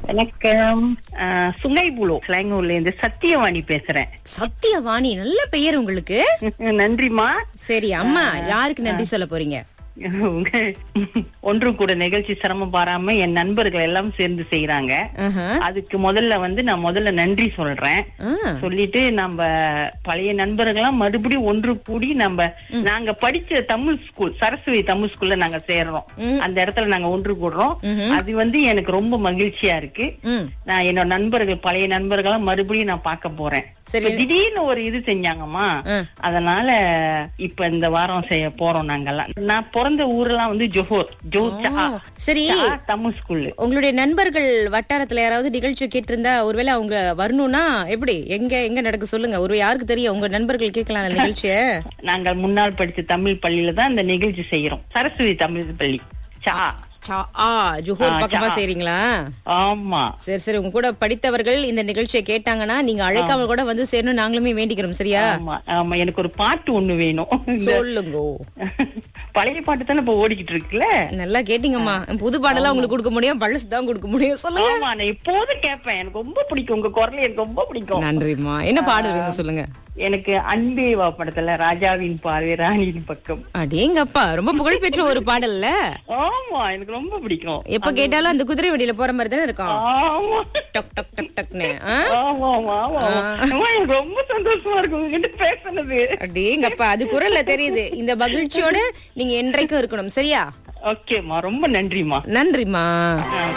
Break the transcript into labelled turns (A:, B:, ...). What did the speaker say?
A: வணக்கம் ஆஹ், சுங்கைபுலோ ஸ்லாங்கூர்ல இருந்து சத்தியவாணி பேசுறேன்
B: சத்தியவாணி நல்ல பெயர் உங்களுக்கு
A: நன்றிமா
B: சரி அம்மா யாருக்கு நன்றி சொல்ல போறீங்க
A: உங்க ஒன்றும் கூட நிகழ்ச்சி சிரமம் பாராம என் நண்பர்கள் எல்லாம் சேர்ந்து செய்யறாங்க
B: ஆஹா.
A: அதுக்கு முதல்ல வந்து நான் முதல்ல நன்றி சொல்றேன்
B: ஆ.
A: சொல்லிட்டு நம்ம பழைய நண்பர்கள்லாம் மறுபடியும் ஒன்று கூடி நம்ம நாங்க படிச்ச தமிழ் ஸ்கூல் சரஸ்வதி தமிழ் ஸ்கூல்ல நாங்க சேர்றோம்
B: ம்.
A: அந்த இடத்துல நாங்க ஒன்று கூடுறோம்
B: ம்ஹும்.
A: அது வந்து எனக்கு ரொம்ப மகிழ்ச்சியா இருக்கு
B: ம்
A: நான் என்னோட நண்பர்கள் பழைய நண்பர்களா மறுபடியும் நான் பார்க்க போறேன்
B: சரி.
A: இப்ப திடீர்னு ஒரு இது செஞ்சாங்கம்மா
B: ஆ.
A: அதனால இப்ப இந்த வாரம் செய்ய போறோம் நாங்கெல்லாம் நான் பிறந்த ஊரெல்லாம் வந்து ஜோஹர் ஜோச்சா
B: ஓ, சரி
A: தமிழ் ஸ்கூல்ல
B: உங்களுடைய நண்பர்கள் வட்டாரத்துல யாராவது நிகழ்ச்சி கேட்டிருந்தா ஒருவேளை அவங்க வரணும்னா எப்படி எங்க எங்க நடக்க சொல்லுங்க ஒரு யாருக்கு தெரியும் உங்க நண்பர்கள் கேட்கலாம் அந்த நிகழ்ச்சிய
A: நாங்கள் முன்னால் படிச்ச தமிழ் பள்ளியில தான் இந்த நிகழ்ச்சி செய்யறோம் சரஸ்வதி தமிழ் பள்ளி சா
B: சா, ஆ ஜுஹூர்
A: ஆ,
B: பக்கமா
A: சா.
B: செய்றீங்களா
A: ஆமா
B: சரி சரி உங்க கூட படித்தவர்கள் இந்த நிகழ்ச்சியை கேட்டாங்கன்னா நீங்க அழைக்காம கூட வந்து சேரணும் நாங்களுமே வேண்டிக்கிறோம் சரியா
A: ஆமா ஆமா எனக்கு ஒரு பாட்டு ஒண்ணு வேணும் இந்த
B: சொல்லுங்க
A: பழைய பாட்டு தானே இப்ப ஓடிக்கிட்டு இருக்குல்ல
B: நல்லா கேட்டீங்கம்மா புது பாடலாம் உங்களுக்கு கொடுக்க முடியும் பழசு தான் கொடுக்க முடியும் சொல்லுங்க
A: ஆமா நான் எப்போதும் கேட்பேன் எனக்கு ரொம்ப பிடிக்கும் உங்க குரல் எனக்கு ரொம்ப பிடிக்கும்
B: நன்றிம்மா என்ன பாடல் வேணும் சொல்லுங்க
A: எனக்கு அன்பே வா படத்துல ராஜாவின் பார்வை ராணியின் பக்கம்
B: அடேங்கப்பா ரொம்ப புகழ்பெற்ற ஒரு பாடல்ல
A: ஆமா எனக்கு ரொம்ப பிடிக்கும்
B: எப்ப கேட்டாலும் அந்த குதிரை வண்டியில போற மாதிரி தானே இருக்கும்
A: ஆமா
B: டக் டக் டக் டக்னு ஆ?
A: ஆமா ஆமா ஆமா ஆமா. அம்மா, எனக்கு ரொம்ப சந்தோஷமா இருக்கு உங்ககிட்ட பேசுனது
B: அடேங்கப்பா அது குரல்ல தெரியுது இந்த மகிழ்ச்சியோட நீங்க என்றைக்கும் இருக்கணும் சரியா
A: ஓகேம்மா ரொம்ப நன்றிம்மா
B: நன்றிம்மா
A: ஆ,